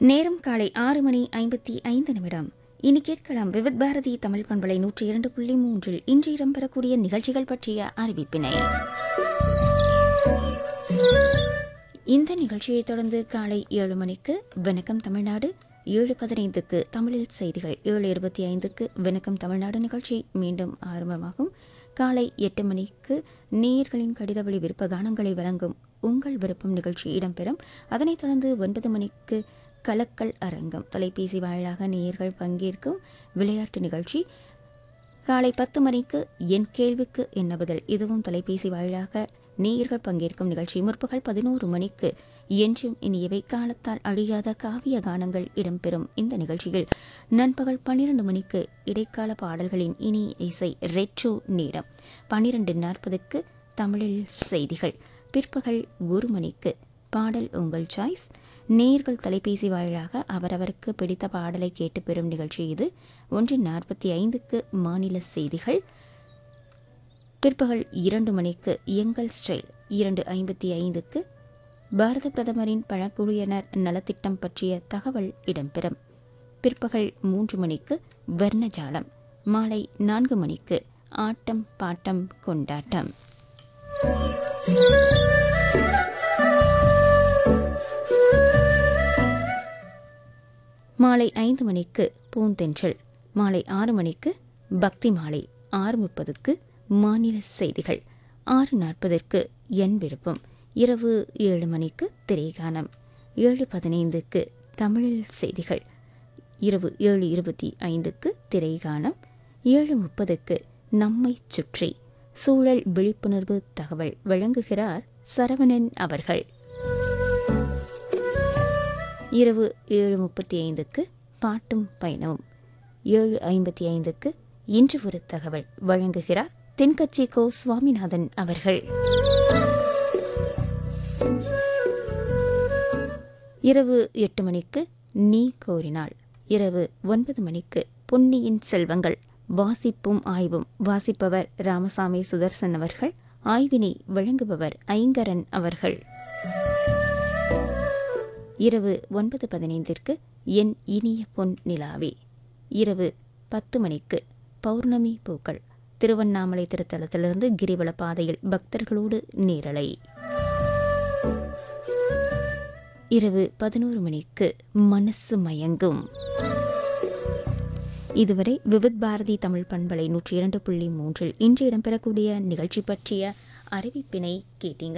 நேரம் காலை ஆறு மணி ஐம்பத்தி ஐந்து நிமிடம் இனி கேட்கலாம் விவித் பாரதி தமிழ் பண்பலை நூற்றி இரண்டு புள்ளி மூன்றில் இன்று இடம்பெறக்கூடிய நிகழ்ச்சிகள் பற்றிய அறிவிப்பினை இந்த நிகழ்ச்சியை தொடர்ந்து காலை ஏழு மணிக்கு வணக்கம் தமிழ்நாடு ஏழு பதினைந்துக்கு தமிழில் செய்திகள் ஏழு இருபத்தி ஐந்துக்கு வணக்கம் தமிழ்நாடு நிகழ்ச்சி மீண்டும் ஆரம்பமாகும் காலை எட்டு மணிக்கு நேயர்களின் கடிதவழி விருப்ப கானங்களை வழங்கும் உங்கள் விருப்பம் நிகழ்ச்சி இடம்பெறும் அதனைத் தொடர்ந்து ஒன்பது மணிக்கு கலக்கல் அரங்கம் தொலைபேசி வாயிலாக நேயர்கள் பங்கேற்கும் விளையாட்டு நிகழ்ச்சி காலை பத்து மணிக்கு என் கேள்விக்கு என்ன பதில் இதுவும் தொலைபேசி வாயிலாக நேயர்கள் பங்கேற்கும் நிகழ்ச்சி முற்பகல் பதினோரு மணிக்கு என்றும் இனியவை காலத்தால் அழியாத காவிய கானங்கள் இடம்பெறும் இந்த நிகழ்ச்சியில் நண்பகல் பன்னிரண்டு மணிக்கு இடைக்கால பாடல்களின் இனி இசை ரெட்ரோ நேரம் பன்னிரண்டு நாற்பதுக்கு தமிழில் செய்திகள் பிற்பகல் ஒரு மணிக்கு பாடல் உங்கள் சாய்ஸ் நேர்கள் தொலைபேசி வாயிலாக அவரவருக்கு பிடித்த பாடலை கேட்டு பெறும் நிகழ்ச்சி இது ஒன்று நாற்பத்தி ஐந்துக்கு மாநில செய்திகள் பிற்பகல் இரண்டு மணிக்கு எங்கள் ஸ்டைல் இரண்டு ஐம்பத்தி ஐந்துக்கு பாரத பிரதமரின் பழங்குடியினர் நலத்திட்டம் பற்றிய தகவல் இடம்பெறும் பிற்பகல் மூன்று மணிக்கு வர்ணஜாலம் மாலை நான்கு மணிக்கு ஆட்டம் பாட்டம் கொண்டாட்டம் மாலை ஐந்து மணிக்கு பூந்தென்றல் மாலை ஆறு மணிக்கு பக்தி மாலை ஆறு முப்பதுக்கு மாநில செய்திகள் ஆறு நாற்பதற்கு என் விருப்பம் இரவு ஏழு மணிக்கு திரைகானம் ஏழு பதினைந்துக்கு தமிழில் செய்திகள் இரவு ஏழு இருபத்தி ஐந்துக்கு திரைகானம் ஏழு முப்பதுக்கு நம்மை சுற்றி சூழல் விழிப்புணர்வு தகவல் வழங்குகிறார் சரவணன் அவர்கள் இரவு ஏழு முப்பத்தி ஐந்துக்கு பாட்டும் பயணமும் ஏழு ஐம்பத்தி ஐந்துக்கு இன்று ஒரு தகவல் வழங்குகிறார் தென்கட்சி கோ சுவாமிநாதன் அவர்கள் இரவு எட்டு மணிக்கு நீ கோரினாள் இரவு ஒன்பது மணிக்கு பொன்னியின் செல்வங்கள் வாசிப்பும் ஆய்வும் வாசிப்பவர் ராமசாமி சுதர்சன் அவர்கள் ஆய்வினை வழங்குபவர் ஐங்கரன் அவர்கள் இரவு ஒன்பது பதினைந்திற்கு என் இனிய பொன் நிலாவே இரவு பத்து மணிக்கு பௌர்ணமி பூக்கள் திருவண்ணாமலை திருத்தலத்திலிருந்து கிரிவல பாதையில் பக்தர்களோடு நேரலை இரவு பதினோரு மணிக்கு மனசு மயங்கும் இதுவரை விவித் பாரதி தமிழ் பண்பலை நூற்றி இரண்டு புள்ளி மூன்றில் இன்று இடம்பெறக்கூடிய நிகழ்ச்சி பற்றிய அறிவிப்பினை கேட்டீங்க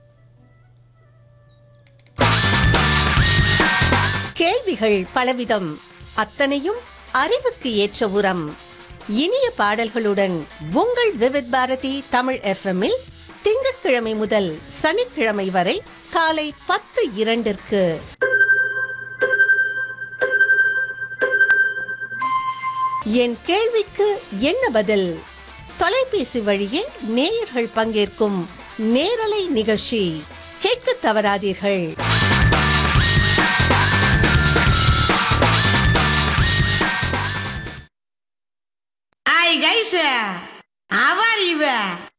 கேள்விகள் பலவிதம் அத்தனையும் அறிவுக்கு ஏற்ற உரம் இனிய பாடல்களுடன் உங்கள் விவித் பாரதி தமிழ் எஃப்எம்மில் திங்கட்கிழமை முதல் சனிக்கிழமை வரை காலை பத்து இரண்டிற்கு என் கேள்விக்கு என்ன பதில் தொலைபேசி வழியே நேயர்கள் பங்கேற்கும் நேரலை நிகழ்ச்சி கேட்க தவறாதீர்கள் Hi guys, how are you?